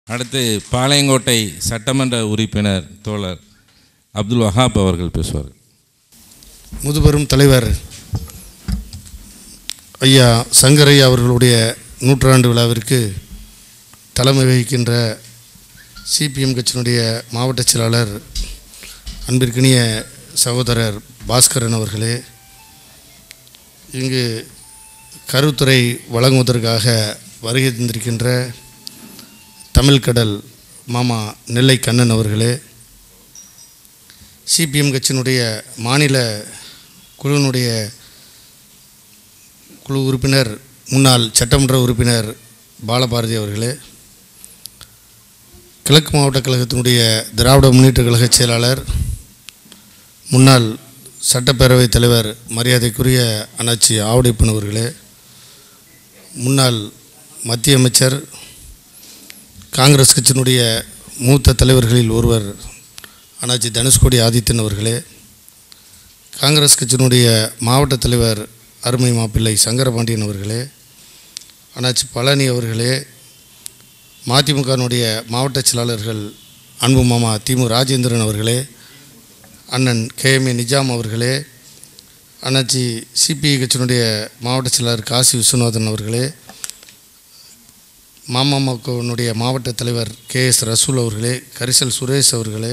அடுத்து பாளையங்கோட்டை சட்டமன்ற உறுப்பினர் தோழர் அப்துல் வஹாப் அவர்கள் பேசுவார்கள் முதுபெரும் தலைவர் ஐயா சங்கரையா அவர்களுடைய நூற்றாண்டு விழாவிற்கு தலைமை வகிக்கின்ற சிபிஎம் கட்சியினுடைய மாவட்ட செயலாளர் அன்பிற்கினிய சகோதரர் பாஸ்கரன் அவர்களே இங்கு கருத்துறை வழங்குவதற்காக வருகை தந்திருக்கின்ற தமிழ்கடல் மாமா நெல்லை கண்ணன் அவர்களே சிபிஎம் கட்சியினுடைய மாநில குழுவினுடைய குழு உறுப்பினர் முன்னாள் சட்டமன்ற உறுப்பினர் பாலபாரதி அவர்களே கிழக்கு மாவட்ட கழகத்தினுடைய திராவிட முன்னேற்ற கழக செயலாளர் முன்னாள் சட்டப்பேரவைத் தலைவர் மரியாதைக்குரிய அண்ணாச்சி ஆவடைப்பன் அவர்களே முன்னாள் மத்திய அமைச்சர் காங்கிரஸ் கட்சியினுடைய மூத்த தலைவர்களில் ஒருவர் அண்ணாச்சி தனுஷ்கோடி ஆதித்தன் அவர்களே காங்கிரஸ் கட்சியினுடைய மாவட்ட தலைவர் அருமை மாப்பிள்ளை சங்கரபாண்டியன் அவர்களே அண்ணாச்சி பழனி அவர்களே மதிமுகனுடைய மாவட்ட செயலாளர்கள் அன்பு மாமா திமு ராஜேந்திரன் அவர்களே அண்ணன் கேஎம்ஏ நிஜாம் அவர்களே அண்ணாச்சி சிபிஐ கட்சியினுடைய மாவட்ட செயலாளர் காசி விஸ்வநாதன் அவர்களே மாமாமாக்கனுடைய மாவட்ட தலைவர் கே எஸ் ரசூல் அவர்களே கரிசல் சுரேஷ் அவர்களே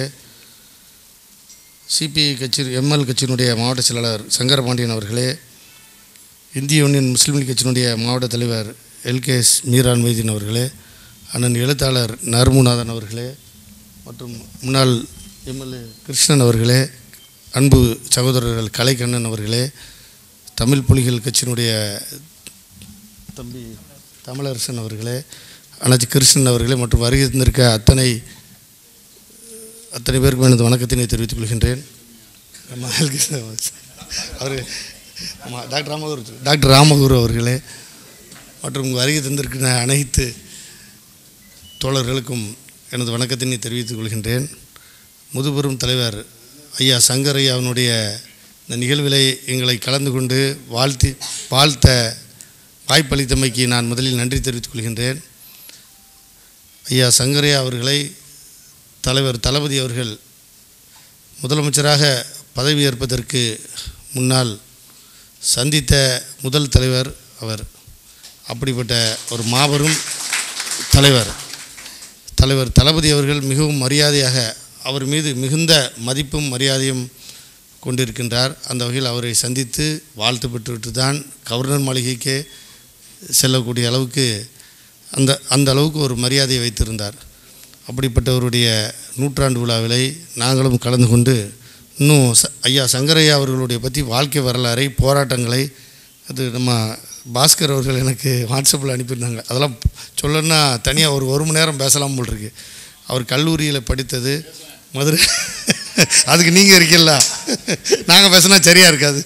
சிபிஐ கட்சி எம்எல் கட்சியினுடைய மாவட்ட செயலாளர் சங்கரபாண்டியன் அவர்களே இந்திய யூனியன் முஸ்லீம் லீக் கட்சியினுடைய மாவட்ட தலைவர் எல்கேஎஸ் மீரான் மைதீன் அவர்களே அண்ணன் எழுத்தாளர் நர்முநாதன் அவர்களே மற்றும் முன்னாள் எம்எல்ஏ கிருஷ்ணன் அவர்களே அன்பு சகோதரர்கள் கலைக்கண்ணன் அவர்களே தமிழ் புலிகள் கட்சியினுடைய தம்பி தமிழரசன் அவர்களே அண்ணாச்சி கிருஷ்ணன் அவர்களே மற்றும் வருகை தந்திருக்க அத்தனை அத்தனை பேருக்கும் எனது வணக்கத்தினை தெரிவித்துக் கொள்கின்றேன் நம்ம கிருஷ்ணன் அவர் ஆமாம் டாக்டர் ராமகுரு டாக்டர் ராமகுரு அவர்களே மற்றும் வருகை தந்திருக்கிற அனைத்து தோழர்களுக்கும் எனது வணக்கத்தினை தெரிவித்துக் கொள்கின்றேன் முதுபெரும் தலைவர் ஐயா சங்கர் ஐயாவினுடைய இந்த நிகழ்விலை எங்களை கலந்து கொண்டு வாழ்த்தி வாழ்த்த வாய்ப்பளித்தமைக்கு நான் முதலில் நன்றி தெரிவித்துக் கொள்கின்றேன் ஐயா சங்கரையா அவர்களை தலைவர் தளபதி அவர்கள் முதலமைச்சராக பதவியேற்பதற்கு முன்னால் சந்தித்த முதல் தலைவர் அவர் அப்படிப்பட்ட ஒரு மாபெரும் தலைவர் தலைவர் தளபதி அவர்கள் மிகவும் மரியாதையாக அவர் மீது மிகுந்த மதிப்பும் மரியாதையும் கொண்டிருக்கின்றார் அந்த வகையில் அவரை சந்தித்து வாழ்த்து பெற்றுவிட்டு தான் கவர்னர் மாளிகைக்கே செல்லக்கூடிய அளவுக்கு அந்த அந்த அளவுக்கு ஒரு மரியாதையை வைத்திருந்தார் அப்படிப்பட்டவருடைய நூற்றாண்டு விழாவிலை நாங்களும் கலந்து கொண்டு இன்னும் ச ஐயா சங்கரையா அவர்களுடைய பற்றி வாழ்க்கை வரலாறை போராட்டங்களை அது நம்ம பாஸ்கர் அவர்கள் எனக்கு வாட்ஸ்அப்பில் அனுப்பியிருந்தாங்க அதெல்லாம் சொல்லணுன்னா தனியாக ஒரு ஒரு மணி நேரம் பேசலாம் போல் இருக்கு அவர் கல்லூரியில் படித்தது மதுரை அதுக்கு நீங்கள் இருக்கீங்களா நாங்கள் பேசினா சரியாக இருக்காது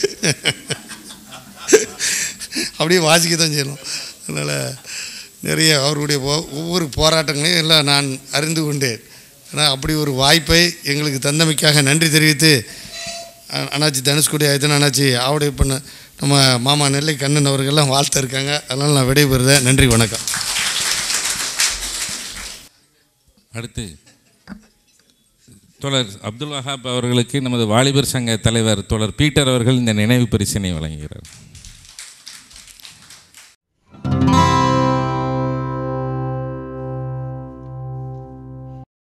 அப்படியே வாசிக்க தான் செய்யணும் அதனால் நிறைய அவருடைய ஒ- ஒவ்வொரு போராட்டங்களையும் எல்லாம் நான் அறிந்து கொண்டேன் ஆனால் அப்படி ஒரு வாய்ப்பை எங்களுக்கு தந்தமைக்காக நன்றி தெரிவித்து அ- அண்ணாச்சி தனுஷ்கோடி ஆயத்தன் அண்ணாச்சி ஆவடை பண்ண நம்ம மாமா நெல்லை கண்ணன் அவர்கள்லாம் வாழ்த்து இருக்காங்க அதனால் நான் விடைபெறுதேன் நன்றி வணக்கம் அடுத்து தோழர் அப்துல் வஹாப் அவர்களுக்கு நமது வாலிபர் சங்க தலைவர் தோழர் பீட்டர் அவர்கள் இந்த நினைவு பரிசினை வழங்குகிறார்